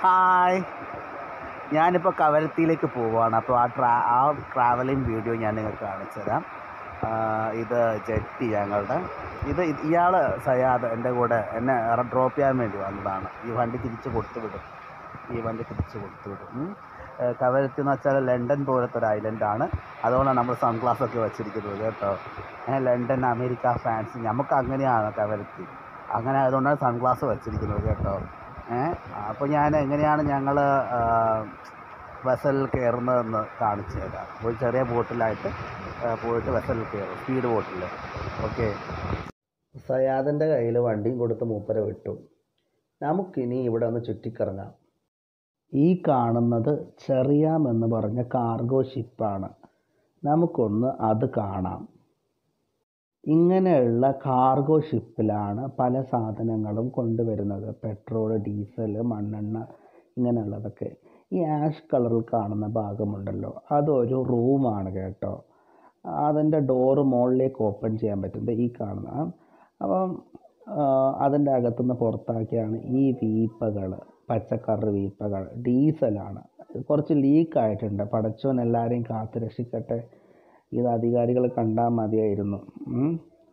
Hi ഞാനിപ്പോൾ കവരത്തിയിലേക്ക് പോവുകയാണ് അപ്പോൾ ആ ട്രാ ആ ട്രാവലിംഗ് വീഡിയോ ഞാൻ നിങ്ങൾക്ക് കാണിച്ചു തരാം ആ, ഇത് ജെട്ടി ഞങ്ങളുടെ ഇത് ഇയാൾ സയാദ് എൻ്റെ കൂടെ എന്നെ ഡ്രോപ്പ് ചെയ്യാൻ വേണ്ടി വന്നതാണ് ഈ വണ്ടി തിരിച്ച് കൊടുത്തു വിടും ഈ വണ്ടി തിരിച്ച് കൊടുത്തു വിടും ഉം. ഏ, കവരത്തി എന്ന് വെച്ചാൽ ലണ്ടൻ പോലത്തെ ഒരു ഐലൻഡാണ് അതുകൊണ്ടാണ് നമ്മൾ സൺഗ്ലാസ് ഒക്കെ വെച്ചിരിക്കുന്നത് കേട്ടോ ഏ, ലണ്ടൻ അമേരിക്ക ഫ്രാൻസ് നമുക്ക് അങ്ങനെയാണ് കവരത്തി അങ്ങനെ ആയതുകൊണ്ടാണ് സൺഗ്ലാസ് വെച്ചിരിക്കുന്നത് കേട്ടോ ഏഹ് അപ്പോൾ ഞാൻ എങ്ങനെയാണ് ഞങ്ങൾ വെസലിൽ കയറുന്നതെന്ന് കാണിച്ചു തരാം ഒരു ചെറിയ ബോട്ടിലായിട്ട് ആ, പോയിട്ട് വെസലിൽ കയറും സ്പീഡ് ബോട്ടിൽ ഓക്കെ സയാദിൻ്റെ കയ്യിൽ വണ്ടിയും കൊടുത്ത് മൂപ്പരെ വിട്ടു നമുക്കിനി ഇവിടെ ഒന്ന് ചുറ്റിക്കറങ്ങാം ഈ കാണുന്നത് ചെറിയാം എന്ന് പറഞ്ഞ കാർഗോ ഷിപ്പാണ് നമുക്കൊന്ന് അത് കാണാം ഇങ്ങനെയുള്ള കാർഗോ ഷിപ്പിലാണ് പല സാധനങ്ങളും കൊണ്ടുവരുന്നത് പെട്രോൾ ഡീസൽ മണ്ണെണ്ണ ഇങ്ങനെയുള്ളതൊക്കെ ഈ ആഷ് കളറിൽ കാണുന്ന ഭാഗമുണ്ടല്ലോ അതൊരു റൂമാണ് കേട്ടോ അതിൻ്റെ ഡോറ് മുകളിലേക്ക് ഓപ്പൺ ചെയ്യാൻ പറ്റുന്നത് ഈ കാണുന്ന അപ്പം അതിൻ്റെ അകത്തുനിന്ന് പുറത്താക്കിയാണ് ഈ വീപ്പകൾ പച്ചക്കറി വീപ്പകൾ ഡീസലാണ് കുറച്ച് ലീക്കായിട്ടുണ്ട് പടച്ചോൻ എല്ലാവരെയും കാത്ത് രക്ഷിക്കട്ടെ ഇത് അധികാരികൾ കണ്ടാൽ മതിയായിരുന്നു ഉം.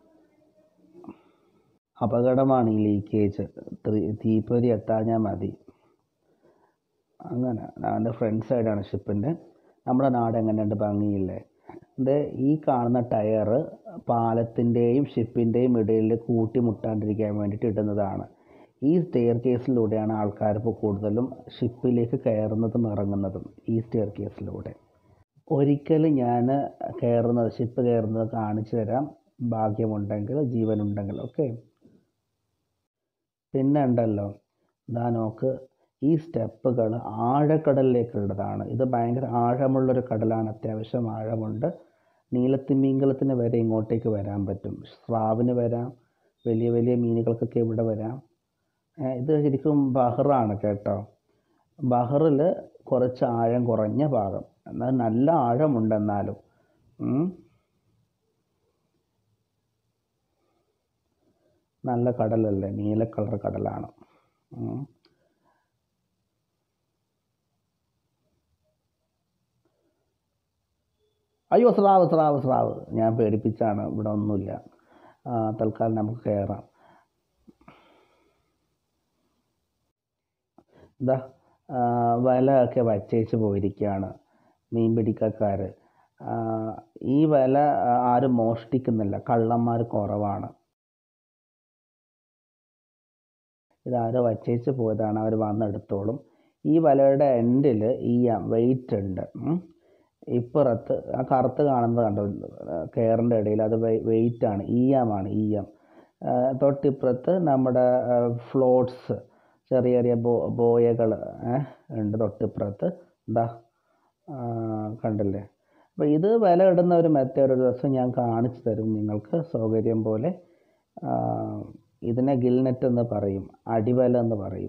അപകടമാണ് ഈ ലീക്കേജ് തീപ്പൊരി എത്താഞ്ഞാൽ മതി അങ്ങനെ എൻ്റെ ഫ്രണ്ട് സൈഡാണ് ഷിപ്പിൻ്റെ നമ്മുടെ നാട് എങ്ങനെയുണ്ട് ഭംഗിയില്ലേ ഇത് ഈ കാണുന്ന ടയറ് പാലത്തിൻ്റെയും ഷിപ്പിൻ്റെയും ഇടയിൽ കൂട്ടിമുട്ടാണ്ടിരിക്കാൻ വേണ്ടിയിട്ട് ഇടുന്നതാണ് ഈ സ്റ്റെയർ കേസിലൂടെയാണ് ആൾക്കാർ ഇപ്പോൾ കൂടുതലും ഷിപ്പിലേക്ക് കയറുന്നതും ഇറങ്ങുന്നതും ഈ സ്റ്റെയർ കേസിലൂടെ ഒരിക്കൽ ഞാൻ കയറുന്നത് ഷിപ്പ് കയറുന്നത് കാണിച്ചു തരാം ഭാഗ്യമുണ്ടെങ്കിൽ ജീവനുണ്ടെങ്കിൽ ഓക്കെ പിന്നെ ഉണ്ടല്ലോ ഇതാ നോക്ക് ഈ സ്റ്റെപ്പുകൾ ആഴക്കടലിലേക്കുള്ളതാണ് ഇത് ഭയങ്കര ആഴമുള്ളൊരു കടലാണ് അത്യാവശ്യം ആഴമുണ്ട് നീലത്തിമീങ്കലത്തിന് വരെ ഇങ്ങോട്ടേക്ക് വരാൻ പറ്റും സ്രാവിന് വരാം വലിയ വലിയ മീനുകൾക്കൊക്കെ ഇവിടെ വരാം ഏ, ഇത് ശരിക്കും ബഹറാണ് കേട്ടോ ബഹറിൽ കുറച്ച് ആഴം കുറഞ്ഞ ഭാഗം എന്നാൽ നല്ല ആഴമുണ്ട് എന്നാലും ഉം. നല്ല കടലല്ലേ നീല കളർ കടലാണ് ഉം. അയ്യോ സ്രാവ് സ്രാവ് സ്രാവ് ഞാൻ പേടിപ്പിച്ചാണ് ഇവിടെ ഒന്നുമില്ല ആ, തൽക്കാലം നമുക്ക് കയറാം ഇതാ ആ, വല ഒക്കെ വച്ചേച്ച് പോയിരിക്കുകയാണ് മീൻ പിടിക്കക്കാർ ഈ വല ആ, ആരും മോഷ്ടിക്കുന്നില്ല കള്ളന്മാർ കുറവാണ് ഇതാരോ വച്ചേച്ച് പോയതാണ് അവർ വന്നെടുത്തോളും ഈ വലയുടെ എൻഡിൽ ഈ വെയിറ്റ് ഉണ്ട് ഉം. ഇപ്പുറത്ത് ആ കറുത്ത് കാണുന്നത് കണ്ടോ കെയറിൻ്റെ ഇടയിൽ അത് വെയിറ്റാണ് ഈയമാണ് ഈയം തൊട്ടിപ്പുറത്ത് നമ്മുടെ ഫ്ലോട്ട്സ് ചെറിയ ചെറിയ ബോ ബോയകൾ ഉണ്ട് തൊട്ടിപ്പുറത്ത് എന്താ കണ്ടില്ലേ അപ്പോൾ ഇത് വില ഇടുന്ന ഒരു മെത്തേഡ് ഒരു ദിവസം ഞാൻ കാണിച്ചു തരും നിങ്ങൾക്ക് സൗകര്യം പോലെ ആ, ഇതിനെ ഗിൽനെറ്റ് എന്ന് പറയും അടിവല എന്ന് പറയും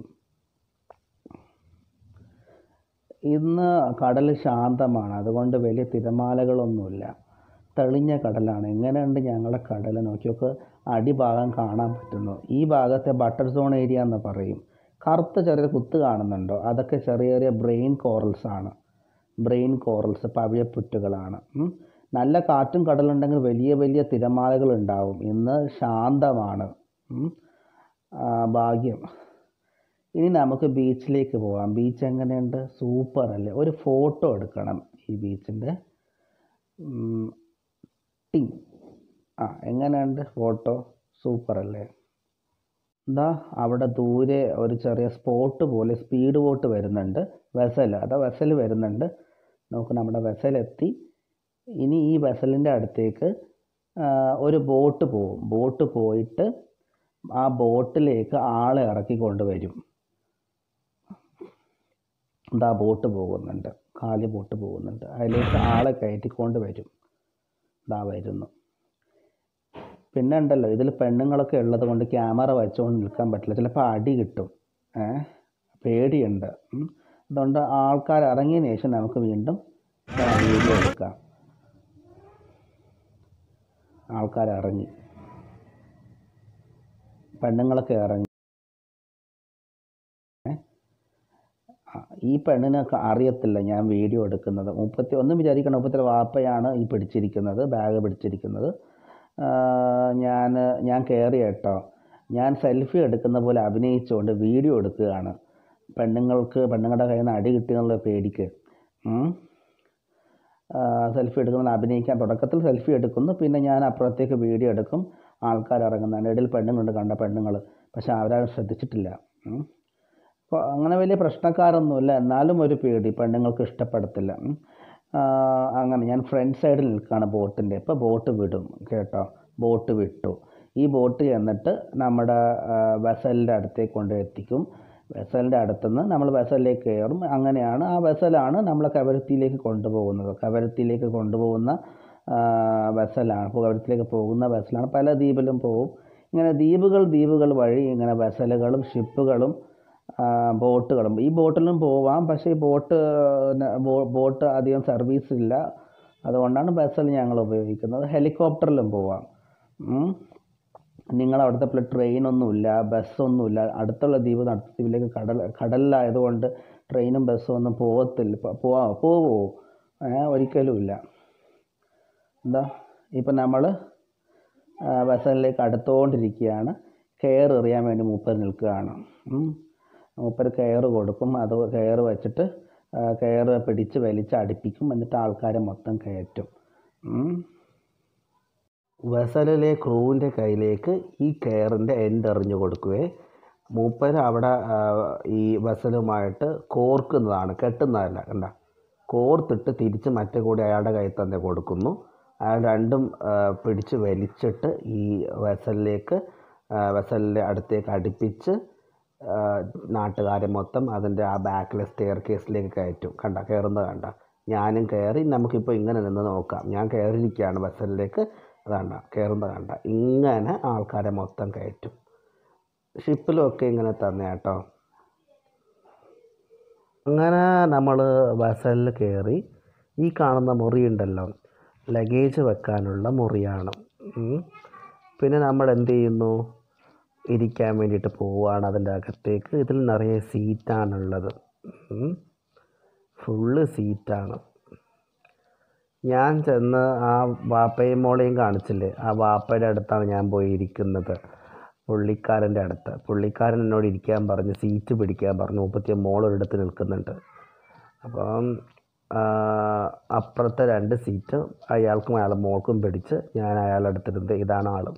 ഇന്ന് കടൽ ശാന്തമാണ് അതുകൊണ്ട് വലിയ തിരമാലകളൊന്നുമില്ല തെളിഞ്ഞ കടലാണ് എങ്ങനെയുണ്ട് ഞങ്ങളെ കടൽ നോക്കിയൊക്കെ അടിഭാഗം കാണാൻ പറ്റുന്നു ഈ ഭാഗത്തെ ബട്ടർ സോൺ ഏരിയ എന്ന് പറയും കറുത്ത ചെറിയ കുത്ത് കാണുന്നുണ്ടോ അതൊക്കെ ചെറിയ ചെറിയ ബ്രെയിൻ കോറൽസ് ആണ് ബ്രെയിൻ കോറൽസ് പവിഴപ്പുറ്റുകളാണ് ഉം. നല്ല കാറ്റും കടലുണ്ടെങ്കിൽ വലിയ വലിയ തിരമാലകൾ ഉണ്ടാവും ഇന്ന് ശാന്തമാണ് ഉം. ആ, ഭാഗ്യം ഇനി നമുക്ക് ബീച്ചിലേക്ക് പോകാം ബീച്ച് എങ്ങനെയുണ്ട് സൂപ്പർ അല്ലേ ഒരു ഫോട്ടോ എടുക്കണം ഈ ബീച്ചിൻ്റെ ടിങ് ആ എങ്ങനെയുണ്ട് ഫോട്ടോ സൂപ്പർ അല്ലേ എന്താ അവിടെ ദൂരെ ഒരു ചെറിയ സ്പോട്ട് പോലെ സ്പീഡ് ബോട്ട് വരുന്നുണ്ട് വെസൽ അതാ വെസൽ വരുന്നുണ്ട് നമുക്ക് നമ്മുടെ വെസലെത്തി ഇനി ഈ വെസലിൻ്റെ അടുത്തേക്ക് ആ, ഒരു ബോട്ട് പോവും ബോട്ട് പോയിട്ട് ആ ബോട്ടിലേക്ക് ആളെ ഇറക്കിക്കൊണ്ട് വരും എന്താ ബോട്ട് പോകുന്നുണ്ട് കാലി ബോട്ട് പോകുന്നുണ്ട് അതിലേക്ക് ആളെ കയറ്റിക്കൊണ്ട് വരും ഇതാ വരുന്നു പിന്നെ ഉണ്ടല്ലോ ഇതിൽ പെണ്ണുങ്ങളൊക്കെ ഉള്ളത് കൊണ്ട് ക്യാമറ വെച്ചുകൊണ്ട് നിൽക്കാൻ പറ്റില്ല ചിലപ്പോൾ അടി കിട്ടും ഏ പേടിയുണ്ട് ഉം. അതുകൊണ്ട് ആൾക്കാർ ഇറങ്ങിയതിന് ശേഷം നമുക്ക് വീണ്ടും വീഡിയോ എടുക്കാം ആൾക്കാർ ഇറങ്ങി പെണ്ണുങ്ങളൊക്കെ ഇറങ്ങി ആ, ഈ പെണ്ണിന് ക- അറിയത്തില്ല ഞാൻ വീഡിയോ എടുക്കുന്നത് മുപ്പത്തി ഒന്നും വിചാരിക്കണം മുപ്പത്തി വാപ്പയാണ് ഈ പിടിച്ചിരിക്കുന്നത് ബാഗ് പിടിച്ചിരിക്കുന്നത് ഞാൻ ഞാൻ കയറി കേട്ടോ ഞാൻ സെൽഫി എടുക്കുന്ന പോലെ അഭിനയിച്ചുകൊണ്ട് വീഡിയോ എടുക്കുകയാണ് പെണ്ണുങ്ങൾക്ക് പെണ്ണുങ്ങളുടെ കയ്യിൽ നിന്ന് അടി കിട്ടിയെന്നുള്ള പേടിക്ക് ഉം. സെൽഫി എടുക്കുന്നത് അഭിനയിക്കാൻ തുടക്കത്തിൽ സെൽഫി എടുക്കുന്നു പിന്നെ ഞാൻ അപ്പുറത്തേക്ക് വീഡിയോ എടുക്കും ആൾക്കാർ ഇറങ്ങുന്നതിൻ്റെ ഇടയിൽ പെണ്ണുങ്ങളുണ്ട് കണ്ട പെണ്ണുങ്ങൾ പക്ഷെ അവരാരും ശ്രദ്ധിച്ചിട്ടില്ല ഉം. അപ്പോൾ അങ്ങനെ വലിയ പ്രശ്നക്കാരൊന്നുമില്ല എന്നാലും ഒരു പേടി പെണ്ണുങ്ങൾക്ക് ഇഷ്ടപ്പെടത്തില്ല ഉം. ആ, അങ്ങനെ ഞാൻ ഫ്രണ്ട് സൈഡിൽ നിൽക്കുകയാണ് ബോട്ടിൻ്റെ ഇപ്പോൾ ബോട്ട് വിടും കേട്ടോ ബോട്ട് വിട്ടു ഈ ബോട്ട് ചെന്നിട്ട് നമ്മുടെ വെസലിൻ്റെ അടുത്തേക്ക് കൊണ്ട് എത്തിക്കും വെസലിൻ്റെ അടുത്തുനിന്ന് നമ്മൾ വെസലിലേക്ക് കയറും അങ്ങനെയാണ് ആ വെസലാണ് നമ്മളെ കവരത്തിയിലേക്ക് കൊണ്ടുപോകുന്നത് കവരത്തിയിലേക്ക് കൊണ്ടുപോകുന്ന ആ, വെസലാണ് കവരത്തിലേക്ക് പോകുന്ന വെസലാണ് പല ദ്വീപിലും പോകും ഇങ്ങനെ ദ്വീപുകൾ ദ്വീപുകൾ വഴി ഇങ്ങനെ വെസലുകളും ഷിപ്പുകളും ആ, ബോട്ടുകളും ഈ ബോട്ടിലും പോവാം പക്ഷേ ഈ ബോട്ട് ന- ബോ- ബോട്ട് അധികം സർവീസ് ഇല്ല അതുകൊണ്ടാണ് ബസ്സിൽ ഞങ്ങൾ ഉപയോഗിക്കുന്നത് ഹെലികോപ്റ്ററിലും പോവാം ഉം. നിങ്ങൾ അവിടുത്തെ പോലെ ട്രെയിനൊന്നുമില്ല ബസ്സൊന്നുമില്ല അടുത്തുള്ള ദ്വീപ് അടുത്ത ദ്വീപിലേക്ക് കടൽ കടലിലായതുകൊണ്ട് ട്രെയിനും ബസ്സും ഒന്നും പോകത്തില്ല പോ- പോവാ പോവോ ഏ ഒരിക്കലുമില്ല എന്താ ഇപ്പം നമ്മൾ ബസ്സിലേക്ക് അടുത്തുകൊണ്ടിരിക്കുകയാണ് കെയർ എറിയാൻ വേണ്ടി മൂപ്പർ നിൽക്കുകയാണ് ഉം. മൂപ്പർ കെയർ കൊടുക്കും അത് കെയർ വെച്ചിട്ട് കെയർ പിടിച്ച് വലിച്ച് അടുപ്പിക്കും എന്നിട്ട് ആൾക്കാരെ മൊത്തം കയറ്റും ഉം. വെസലിലെ ക്രൂവിൻ്റെ കയ്യിലേക്ക് ഈ കെയറിൻ്റെ എൻഡ് എറിഞ്ഞു കൊടുക്കുവേ മൂപ്പർ അവിടെ ആ, ഈ വെസലുമായിട്ട് കോർക്കുന്നതാണ് കെട്ടുന്നതല്ല കണ്ട കോർത്തിട്ട് തിരിച്ച് മറ്റേ കൂടി അയാളുടെ കയ്യിൽ തന്നെ കൊടുക്കുന്നു അയാൾ രണ്ടും ആ, പിടിച്ച് വലിച്ചിട്ട് ഈ വെസലിലേക്ക് ആ, വെസലിൻ്റെ അടുത്തേക്ക് അടുപ്പിച്ച് ആ, നാട്ടുകാരെ മൊത്തം അതിൻ്റെ ആ ബാക്കിലെ സ്റ്റെയർ കേസിലേക്ക് കയറ്റും കണ്ട കയറുന്നത് കണ്ട ഞാനും കയറി നമുക്കിപ്പോൾ ഇങ്ങനെ നിന്ന് നോക്കാം ഞാൻ കയറിയിരിക്കുകയാണ് ബസ്സിലേക്ക് അതാണ്ട കയറുന്നത് കണ്ട ഇങ്ങനെ ആൾക്കാരെ മൊത്തം കയറ്റും ഷിപ്പിലുമൊക്കെ ഇങ്ങനെ തന്നെ കേട്ടോ അങ്ങനെ നമ്മൾ ബസ്സിൽ കയറി ഈ കാണുന്ന മുറിയുണ്ടല്ലോ ലഗേജ് വെക്കാനുള്ള മുറിയാണ് ഉം. പിന്നെ നമ്മൾ എന്ത് ചെയ്യുന്നു ഇരിക്കാൻ വേണ്ടിയിട്ട് പോവുകയാണ് അതിൻ്റെ അകത്തേക്ക് ഇതിൽ നിറയെ സീറ്റാണുള്ളത് ഉം. ഫുള്ള് സീറ്റാണ് ഞാൻ ചെന്ന് ആ വാപ്പയും മോളെയും കാണിച്ചില്ലേ ആ വാപ്പയുടെ അടുത്താണ് ഞാൻ പോയി ഇരിക്കുന്നത് പുള്ളിക്കാരൻ്റെ അടുത്ത് പുള്ളിക്കാരൻ എന്നോട് ഇരിക്കാൻ പറഞ്ഞ് സീറ്റ് പിടിക്കാൻ പറഞ്ഞു മുപ്പത്തിയ മോളൊരിടത്ത് നിൽക്കുന്നുണ്ട് അപ്പം ആ, അപ്പുറത്തെ രണ്ട് സീറ്റ് അയാൾക്കും അയാളുടെ മോൾക്കും പിടിച്ച് ഞാൻ അയാളുടെ അടുത്തിരുന്നത് ഇതാണ് ആൾ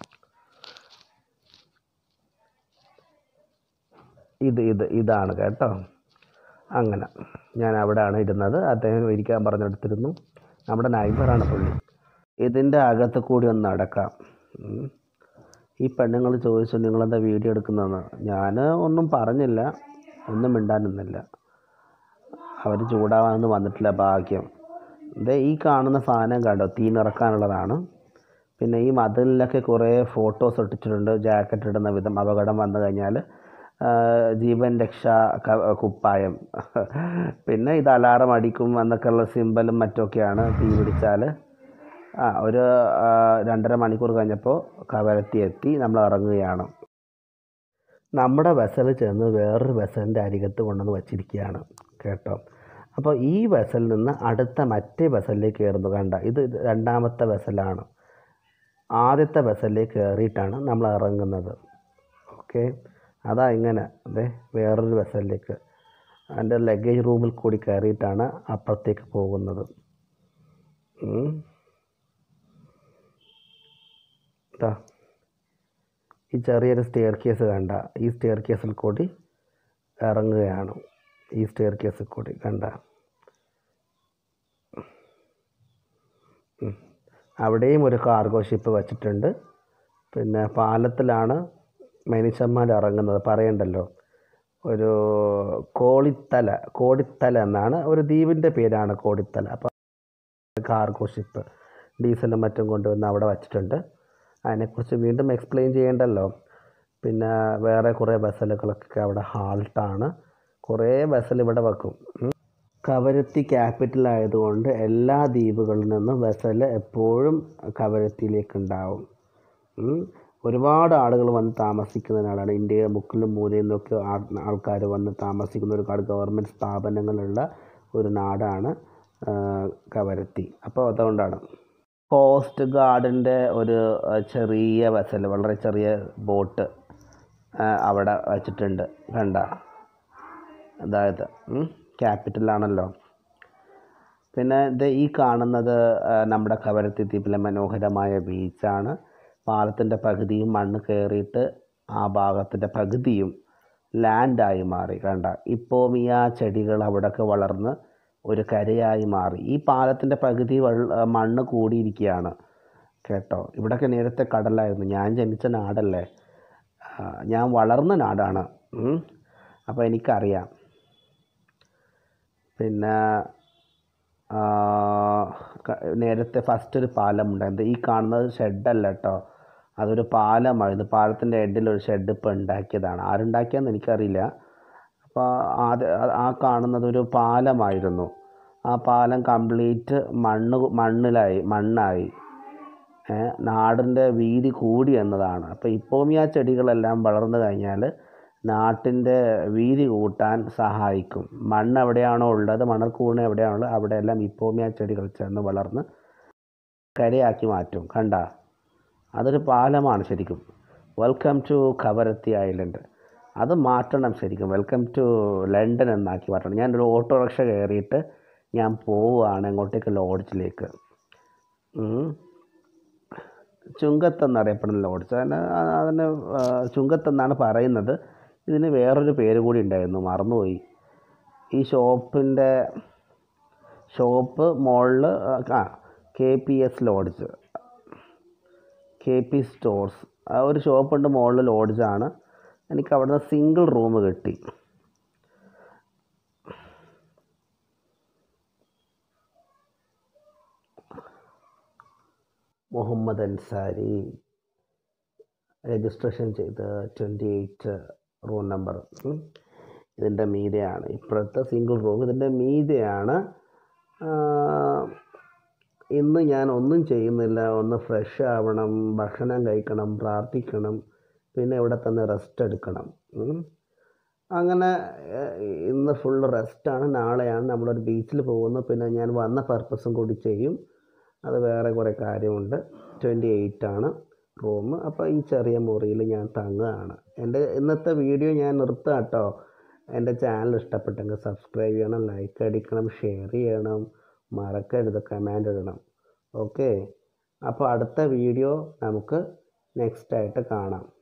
ഇത് ഇത് ഇതാണ് കേട്ടോ അങ്ങനെ ഞാൻ അവിടെയാണ് ഇരുന്നത് അദ്ദേഹം ഇരിക്കാൻ പറഞ്ഞെടുത്തിരുന്നു നമ്മുടെ നൈബറാണ് പുള്ളി ഇതിൻ്റെ അകത്ത് കൂടി ഒന്ന് നടക്കാം ഉം. ഈ പെണ്ണുങ്ങൾ ചോദിച്ചു നിങ്ങളെന്താ വീഡിയോ എടുക്കുന്നതെന്ന് ഞാൻ ഒന്നും പറഞ്ഞില്ല ഒന്നും മിണ്ടാനൊന്നുമില്ല അവർ ചൂടാവാനൊന്നും വന്നിട്ടില്ല ഭാഗ്യം ദേ ഈ കാണുന്ന സാധനം കണ്ടോ തീ നിറക്കാനുള്ളതാണ് പിന്നെ ഈ മതിലിലൊക്കെ കുറേ ഫോട്ടോസ് ഒട്ടിച്ചിട്ടുണ്ട് ജാക്കറ്റ് ഇടുന്ന വിധം അപകടം വന്നു കഴിഞ്ഞാൽ ആ, ജീവൻ രക്ഷാ ക- കുപ്പായം പിന്നെ ഇത് അലാറം അടിക്കും എന്നൊക്കെയുള്ള സിമ്പലും മറ്റൊക്കെയാണ് തീ പിടിച്ചാൽ ആ ഒരു ആ, രണ്ടര മണിക്കൂർ കഴിഞ്ഞപ്പോൾ കവരത്തി എത്തി നമ്മൾ ഇറങ്ങുകയാണ് നമ്മുടെ വെസൽ ചെന്ന് വേറൊരു വെസലിൻ്റെ അരികത്ത് കൊണ്ടുവന്ന് വച്ചിരിക്കുകയാണ് കേട്ടോ അപ്പോൾ ഈ വെസലിൽ നിന്ന് അടുത്ത മറ്റേ വെസലിലേക്ക് കയറുന്നു കണ്ട ഇത് രണ്ടാമത്തെ വെസലാണ് ആദ്യത്തെ വെസലിലേക്ക് കയറിയിട്ടാണ് നമ്മൾ ഇറങ്ങുന്നത് ഓക്കെ അതാ ഇങ്ങനെ അതെ വേറൊരു വെസലിലേക്ക് അതിൻ്റെ ലഗേജ് റൂമിൽ കൂടി കയറിയിട്ടാണ് അപ്പുറത്തേക്ക് പോകുന്നത് ഉം. ദാ ഈ ചെറിയൊരു സ്റ്റെയർ കേസ് കണ്ട ഈ സ്റ്റെയർ കേസിൽ കൂടി ഇറങ്ങുകയാണ് ഈ സ്റ്റെയർ കേസിൽ കൂടി കണ്ട ഉം. അവിടെയും ഒരു കാർഗോ ഷിപ്പ് വച്ചിട്ടുണ്ട് പിന്നെ പാലത്തിലാണ് മനുഷ്യന്മാർ ഇറങ്ങുന്നത് പറയണ്ടല്ലോ ഒരു കോളിത്തല കോടിത്തല എന്നാണ് ഒരു ദ്വീപിൻ്റെ പേരാണ് കോടിത്തല അപ്പോൾ കാർഗോ ഷിപ്പ് ഡീസലും മറ്റും കൊണ്ടുവന്ന് അവിടെ വച്ചിട്ടുണ്ട് അതിനെക്കുറിച്ച് വീണ്ടും എക്സ്പ്ലെയിൻ ചെയ്യേണ്ടല്ലോ പിന്നെ വേറെ കുറേ ബസ്സലുകളൊക്കെ അവിടെ ഹാൾട്ടാണ് കുറേ ബസ്സൽ ഇവിടെ വെക്കും ഉം. കവരത്തി ക്യാപിറ്റൽ ആയതുകൊണ്ട് എല്ലാ ദ്വീപുകളിൽ നിന്നും ബസ്സൽ എപ്പോഴും കവരത്തിയിലേക്ക് ഉണ്ടാവും ഉം. ഒരുപാട് ആളുകൾ വന്ന് താമസിക്കുന്ന നാടാണ് ഇന്ത്യയുടെ മുക്കിലും മൂലയിൽ നിന്നൊക്കെ ആൾക്കാർ വന്ന് താമസിക്കുന്ന ഒരുപാട് ഗവൺമെൻറ് സ്ഥാപനങ്ങളുള്ള ഒരു നാടാണ് ആ, കവരത്തി അപ്പോൾ അതുകൊണ്ടാണ് കോസ്റ്റ് ഗാർഡിൻ്റെ ഒരു ആ, ചെറിയ വെസൽ വളരെ ചെറിയ ബോട്ട് ആ, അവിടെ വച്ചിട്ടുണ്ട് കണ്ട അതായത് ക്യാപിറ്റലാണല്ലോ പിന്നെ ഇത് ഈ കാണുന്നത് ആ, നമ്മുടെ കവരത്തി ദ്വീപിലെ മനോഹരമായ ബീച്ചാണ് പാലത്തിൻ്റെ പകുതിയും മണ്ണ് കയറിയിട്ട് ആ ഭാഗത്തിൻ്റെ പകുതിയും ലാൻഡായി മാറി കണ്ട ഇപ്പോമിയ ചെടികൾ അവിടെയൊക്കെ വളർന്ന് ഒരു കരയായി മാറി ഈ പാലത്തിൻ്റെ പകുതി വെള്ള മണ്ണ് കൂടിയിരിക്കുകയാണ് കേട്ടോ ഇവിടെയൊക്കെ നേരത്തെ കടലായിരുന്നു ഞാൻ ജനിച്ച നാടല്ലേ ആ, ഞാൻ വളർന്ന നാടാണ് ഉം. അപ്പോൾ എനിക്കറിയാം പിന്നെ ആ, ക- നേരത്തെ ഫസ്റ്റ് ഒരു പാലം ഉണ്ടായിരുന്നു ഈ കാണുന്നത് ഷെഡല്ല കേട്ടോ അതൊരു പാലമായിരുന്നു പാലത്തിൻ്റെ എഡിൽ ഒരു ഷെഡ് ഇപ്പോൾ ഉണ്ടാക്കിയതാണ് ആരുണ്ടാക്കിയെന്ന് എനിക്കറിയില്ല അപ്പോൾ ആദ്യ ആ കാണുന്നത് ഒരു പാലമായിരുന്നു ആ പാലം കംപ്ലീറ്റ് മണ്ണ് മണ്ണിലായി മണ്ണായി ഏ, നാടിൻ്റെ വീതി കൂടി എന്നതാണ് അപ്പോൾ ഇപ്പോമിയ ചെടികളെല്ലാം വളർന്നു കഴിഞ്ഞാൽ നാട്ടിൻ്റെ വീതി കൂട്ടാൻ സഹായിക്കും മണ്ണ് എവിടെയാണോ ഉള്ളത് മണൽക്കൂണ് എവിടെയാണോ ഉള്ളത് അവിടെയെല്ലാം ഇപ്പോമിയ ചെടികൾ ചേർന്ന് വളർന്ന് കരയാക്കി മാറ്റും കണ്ട അതൊരു പാലമാണ് ശരിക്കും വെൽക്കം ടു കവരത്തി ഐലൻഡ് അത് മാറ്റണം ശരിക്കും വെൽക്കം ടു ലണ്ടൻ എന്നാക്കി മാറ്റണം ഞാനൊരു ഓട്ടോറിക്ഷ കയറിയിട്ട് ഞാൻ പോവുകയാണ് അങ്ങോട്ടേക്ക് ലോഡ്ജിലേക്ക് ഉം. ചുങ്കത്തെന്നറിയപ്പെടുന്ന ലോഡ്ജ് അതിന് അതിന് ആ, ചുങ്കത്തെന്നാണ് പറയുന്നത് ഇതിന് വേറൊരു പേര് കൂടി ഉണ്ടായിരുന്നു മറന്നുപോയി ഈ ഷോപ്പിൻ്റെ ഷോപ്പ് മുകളിൽ ആ K P S lodge K P stores ആ ഒരു ഷോപ്പുണ്ട് മുകളിൽ ലോഡ്ജാണ് എനിക്ക് അവിടുന്ന് സിംഗിൾ റൂം കിട്ടി മുഹമ്മദ് അൻസാരി രജിസ്ട്രേഷൻ ചെയ്ത് ട്വൻറ്റി എയ്റ്റ് റൂം നമ്പർ ഇതിൻ്റെ മീതെയാണ് ഇപ്പോഴത്തെ സിംഗിൾ റൂം ഇതിൻ്റെ മീതെയാണ് ആ, ഇന്ന് ഞാൻ ഒന്നും ചെയ്യുന്നില്ല ഒന്ന് ഫ്രഷ് ആവണം ഭക്ഷണം കഴിക്കണം പ്രാർത്ഥിക്കണം പിന്നെ ഇവിടെ തന്നെ റെസ്റ്റ് എടുക്കണം ഉം. അങ്ങനെ ഏഹ്, ഇന്ന് ഫുൾ റെസ്റ്റാണ് നാളെയാണ് നമ്മളൊരു ബീച്ചിൽ പോകുന്നു പിന്നെ ഞാൻ വന്ന പർപ്പസും കൂടി ചെയ്യും അത് വേറെ കുറേ കാര്യമുണ്ട് ട്വൻറ്റി എയ്റ്റ് ആണ് റൂം അപ്പോൾ ഈ ചെറിയ മുറിയിൽ ഞാൻ തങ്ങുകയാണ് എൻ്റെ ഇന്നത്തെ വീഡിയോ ഞാൻ നിർത്താം കേട്ടോ എൻ്റെ ചാനൽ ഇഷ്ടപ്പെട്ടെങ്കിൽ സബ്സ്ക്രൈബ് ചെയ്യണം ലൈക്ക് അടിക്കണം ഷെയർ ചെയ്യണം മറക്കരുത് കമൻ്റ് ഇടണം ഓക്കെ അപ്പോൾ അടുത്ത വീഡിയോ നമുക്ക് നെക്സ്റ്റ് ആയിട്ട് കാണാം